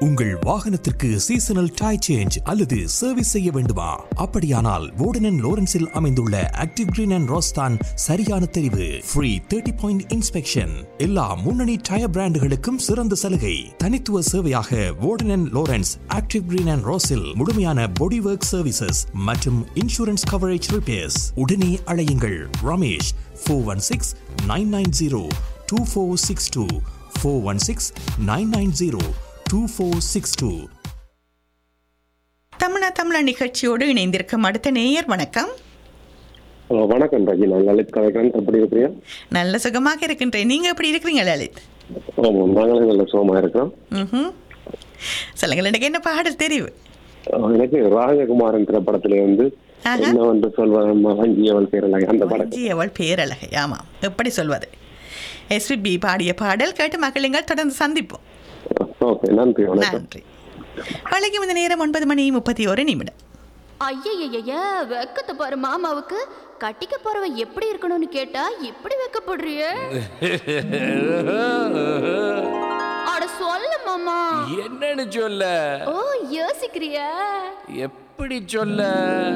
உங்கள் வாகனத்திற்கு seasonal tyre change அல்லது சர்வீஸ் செய்ய வேண்டுமா அப்படியானால் வோர்டன் லோரன்ஸில் அமைந்துள்ள ஆக்டிவ் கிரீன் அண்ட் ரோஸ்தான் சரியான தெரிவு ஃப்ரீ தேர்ட்டி பாயிண்ட் இன்ஸ்பெக்ஷன் எல்லா முன்னணி டயர் பிராண்டுகளுக்கும் சிறந்த சலுகை தனித்துவ சேவையாக Warden Lawrence active green and ரோஸில் முழுமையான பாடி ஒர்க் சர்வீசஸ் மற்றும் இன்சூரன்ஸ் கவரேஜ் ரிப்பேர்ஸ் உடனே அழையுங்கள் Ramesh four one six nine nine zero two four six two four one six nine nine zero two four six two தமிழா தமிழா நிகழ்ச்சியோடு இணைந்திருக்கும் அடுத்த நேயர் வணக்கம் ஆ, வணக்கம் ராஜி நான் லலித் கலைக்கிறேன் எப்படி இருக்கிறீங்க நல்ல சுகமாக இருக்கின்றேன் நீங்க எப்படி இருக்கிறீங்க லலித் ஆமாம் நாங்களே நல்ல சுகமாக இருக்கிறோம் ம்ஹும். சொல்லுங்கள் எனக்கு என்ன பாடல் தெரிவு ஆ, எனக்கு ராஜகுமாரன் திரைப்படத்திலே வந்து ஆஹா. என்ன வந்து சொல்வதன் மகஞ்சியவள் பேரலாக அந்த படம் வஞ்சி அவள் பேரழகை ஆமாம் எப்படி சொல்வது எஸ்பிபி பாடிய பாடல் கேட்டு மக்களுங்கள் தொடர்ந்து சந்திப்போம் ஓகே நன்றி வணக்கம் நன்றி வழங்கி இந்த நேரம் ஒன்பது மணி முப்பத்தி ஒரு நிமிடம் ஐயய்யய்ய வெக்கத்தை பாரு மாமாவுக்கு கட்டிக்க போறவன் எப்படி இருக்கணும்னு கேட்டா இப்படி வெக்கப்படுறியே அட சொல்லு மாமா என்னன்னு சொல்ல ஓ யோசிக்கிறியா எப்படி சொல்ல